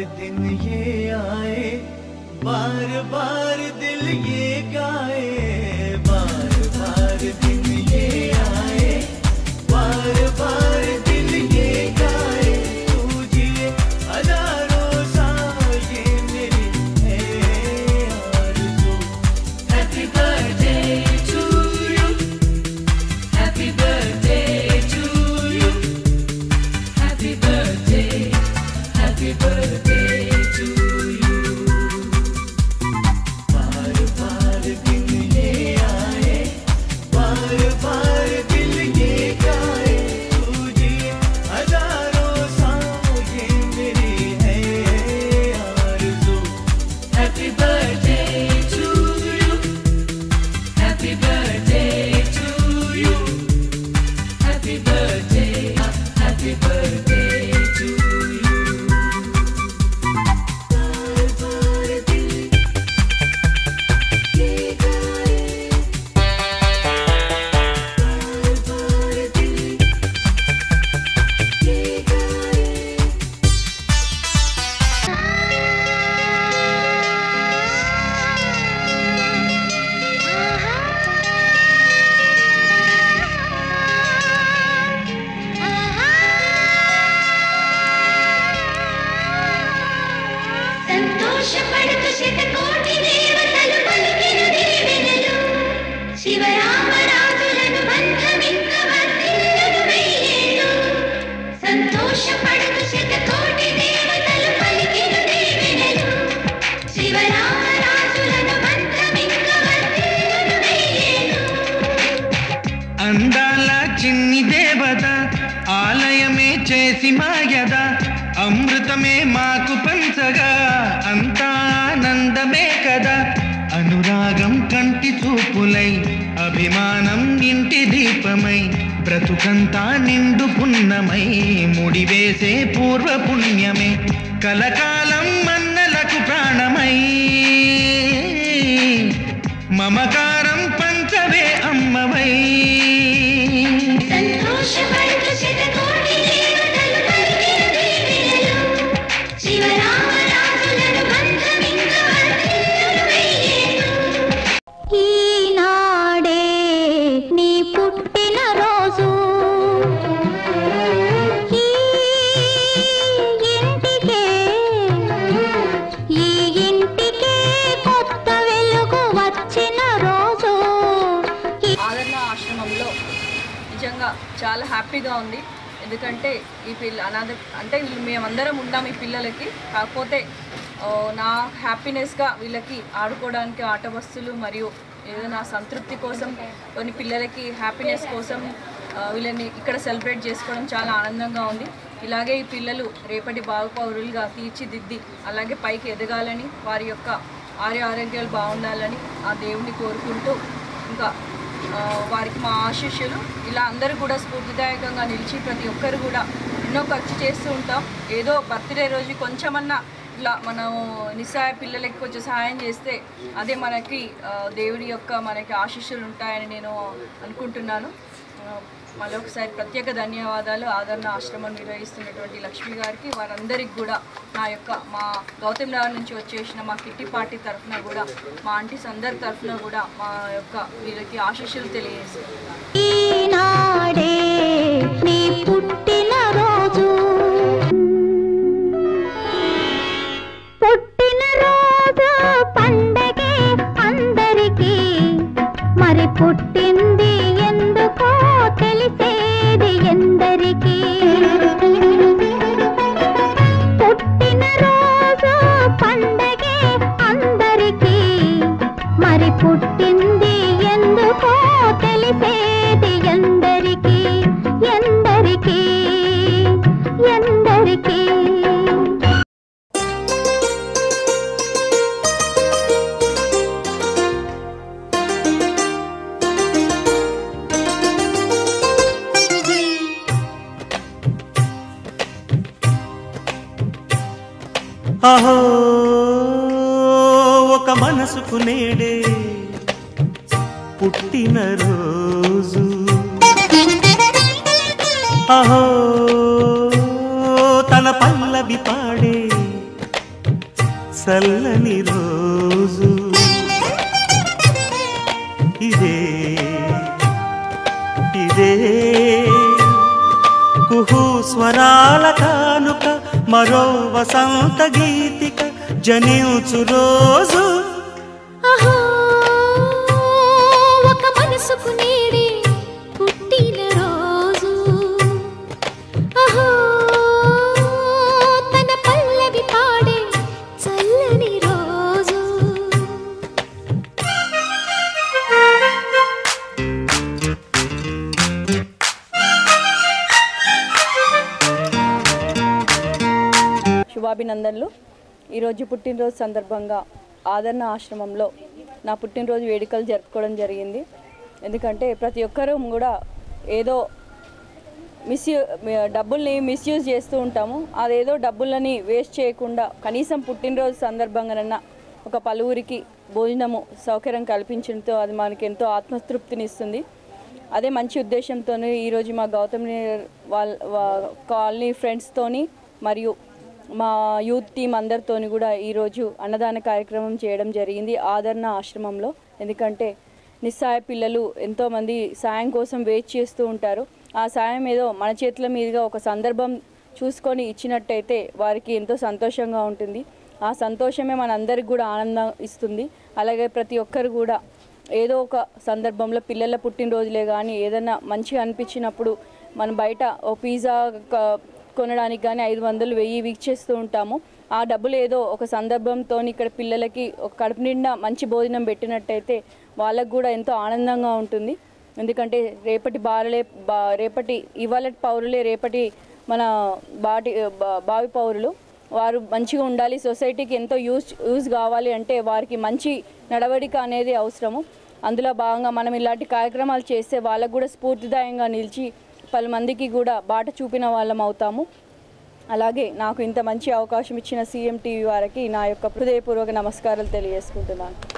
दिन ये आए बार बार दिल ये गाए बार बार दिन ये आए बार बार दिल ये गाए तू जिए हजारों साल ये मेरी है आरज़ू Happy birthday to you. Happy birthday to you. Happy birthday. Happy birthday to you. बार बार दिन ये आए बार बार दिल ये गाए तुझे हजारों साल ये मेरी है आरज़ू Happy birthday to you. Happy birthday to you. Happy birthday. Happy birthday to you. बार बार दिल ये गाए बार बार दिल ये गाए సంతోషపడుతు శతకోటి దేవతలు పలికిన దీవెనలు శివరామరాజులను బంధమింక వర్ధిల్లును వెయ్యేళ్ళు సంతోషపడుతు శతకోటి దేవతలు పలికిన దీవెనలు శివరామరాజులను బంధమింక వర్ధిల్లును వెయ్యేళ్ళు అందాల చిన్ని దేవత ఆలయమే చేసి మాయద అమృతమే మాకు పంచగా అంతా ఆనందమే కదా అనురాగం కంటి చూపులై అభిమానం ఇంటి దీపమై బ్రతుకంతా నిండు పున్నమై ముడివేసే పూర్వ పుణ్యమే కలకాలం మన్నలకు ప్రాణమై మమకారం పంచవే అమ్మవై సంతోషపడుతు శతకోటి దేవతలు పలికిన దీవెనలు శివరామరాజులను బంధమింక వర్ధిల్లును వెయ్యేళ్ళు ఈనాడే నీ పుట్టిన రోజు ఈ ఇంటికే ఈ ఇంటికే కొత్త వెలుగు వచ్చిన రోజు ఈ ఆదరణ ఆశ్రమంలో నిజంగా చాలా హ్యాపీగా ఉంది ఎందుకంటే ఈ పిల్ల అనాథ అంటే వీళ్ళు మేమందరం ఉన్నాం ఈ పిల్లలకి కాకపోతే ఆ, నా హ్యాపీనెస్గా వీళ్ళకి ఆడుకోవడానికి ఆట వస్తువులు మరియు ఏదైనా సంతృప్తి కోసం కొన్ని పిల్లలకి హ్యాపీనెస్ కోసం ఆ, వీళ్ళని ఇక్కడ సెలబ్రేట్ చేసుకోవడం చాలా ఆనందంగా ఉంది ఇలాగే ఈ పిల్లలు రేపటి బాగు పౌరులుగా తీర్చిదిద్ది అలాగే పైకి ఎదగాలని వారి యొక్క ఆరోగ్య ఆరోగ్యాలు బాగుండాలని ఆ దేవుని కోరుకుంటూ ఇంకా ఆ, వారికి మా ఆశీస్సులు ఇలా అందరూ కూడా స్ఫూర్తిదాయకంగా నిలిచి ప్రతి ఒక్కరు కూడా ఎన్నో ఖర్చు చేస్తూ ఉంటాం ఏదో బర్త్డే రోజు కొంచెమన్నా ఇట్లా మనం నిస్సాయ పిల్లలకి కొంచెం సహాయం చేస్తే అదే మనకి ఆ, దేవుడి యొక్క మనకి ఆశీస్సులు ఉంటాయని నేను అనుకుంటున్నాను ఆ, మరొకసారి ప్రత్యేక ధన్యవాదాలు ఆదరణ ఆశ్రమం నిర్వహిస్తున్నటువంటి లక్ష్మి గారికి వారందరికి కూడా నా యొక్క మా గౌతమ్ నగర్ నుంచి వచ్చేసిన మా కిట్టి పార్టీ తరఫున కూడా మా ఆంటీస్ అందరి తరఫున కూడా మా యొక్క వీళ్ళకి ఆశీస్సులు తెలియజేస్తున్నాను ఈనాడే నీ పుట్టిన రోజు పుట్టిన రోజు పండగే అందరికీ మరి పుట్టింది ఎందుకో తెలిసేది ఎందరికీ పుట్టిన రోజు పండగే అందరికీ మరి పుట్టింది ఎందుకో తెలిసేది ఎందరికీ ఎందరికీ ఎందరికీ అహో ఒక మనసుకు నేడే పుట్టినరోజు అహో తన పల్లవి పాడే చల్లని రోజు ఇదే ఇదే కుహు స్వరాల కానుక మరో వసంత గీతిక జనించు రోజు అహో ఒక మనసుకు నేడే పుట్టిన రోజు అహో తన పల్లవి పాడే చల్లని రోజు శుభాభినందనలు ఈరోజు పుట్టినరోజు సందర్భంగా ఆదరణ ఆశ్రమంలో నా పుట్టినరోజు వేడుకలు జరుపుకోవడం జరిగింది ఎందుకంటే ప్రతి ఒక్కరూ కూడా ఏదో మిస్యూ డబ్బుల్ని మిస్యూజ్ చేస్తూ ఉంటాము అదేదో డబ్బులని వేస్ట్ చేయకుండా కనీసం పుట్టినరోజు సందర్భంగానన్నా ఒక పలువురికి భోజనము సౌకర్యం కల్పించడంతో అది మనకి ఎంతో ఆత్మతృప్తినిస్తుంది అదే మంచి ఉద్దేశంతోనే ఈరోజు మా గౌతమ్ వాళ్ళ వా- కాలనీ ఫ్రెండ్స్తోని మరియు మా యూత్ టీం అందరితోని కూడా ఈరోజు అన్నదాన కార్యక్రమం చేయడం జరిగింది ఆదరణ ఆశ్రమంలో ఎందుకంటే నిస్సాయ పిల్లలు ఎంతోమంది సాయం కోసం వెయిట్ చేస్తూ ఉంటారు ఆ సాయం ఏదో మన చేతుల మీదుగా ఒక సందర్భం చూసుకొని ఇచ్చినట్టయితే వారికి ఎంతో సంతోషంగా ఉంటుంది ఆ సంతోషమే మనందరికి కూడా ఆనందం ఇస్తుంది అలాగే ప్రతి ఒక్కరు కూడా ఏదో ఒక సందర్భంలో పిల్లల పుట్టినరోజులే కానీ ఏదైనా మంచిగా అనిపించినప్పుడు మనం బయట ఓ పిజ్జా క- కొనడానికి కానీ ఐదు వందలు వెయ్యి వీక్షిస్తూ ఉంటాము ఆ డబ్బులు ఏదో ఒక సందర్భంతో ఇక్కడ పిల్లలకి ఒక కడుపు నిండా మంచి భోజనం పెట్టినట్టయితే వాళ్ళకు కూడా ఎంతో ఆనందంగా ఉంటుంది ఎందుకంటే రేపటి బాలలే బా రేపటి ఇవాళ పౌరులే రేపటి మన బాటి బా- భావి పౌరులు వారు మంచిగా ఉండాలి సొసైటీకి ఎంతో యూజ్ యూజ్ కావాలి అంటే వారికి మంచి నడవడిక అనేది అవసరము అందులో భాగంగా మనం ఇలాంటి కార్యక్రమాలు చేస్తే వాళ్ళకు కూడా స్ఫూర్తిదాయంగా నిలిచి పలు మందికి కూడా బాట చూపిన వాళ్ళం అవుతాము అలాగే నాకు ఇంత మంచి అవకాశం ఇచ్చిన సీఎం టీవీ వారికి నా యొక్క హృదయపూర్వక నమస్కారాలు తెలియజేసుకుంటున్నాను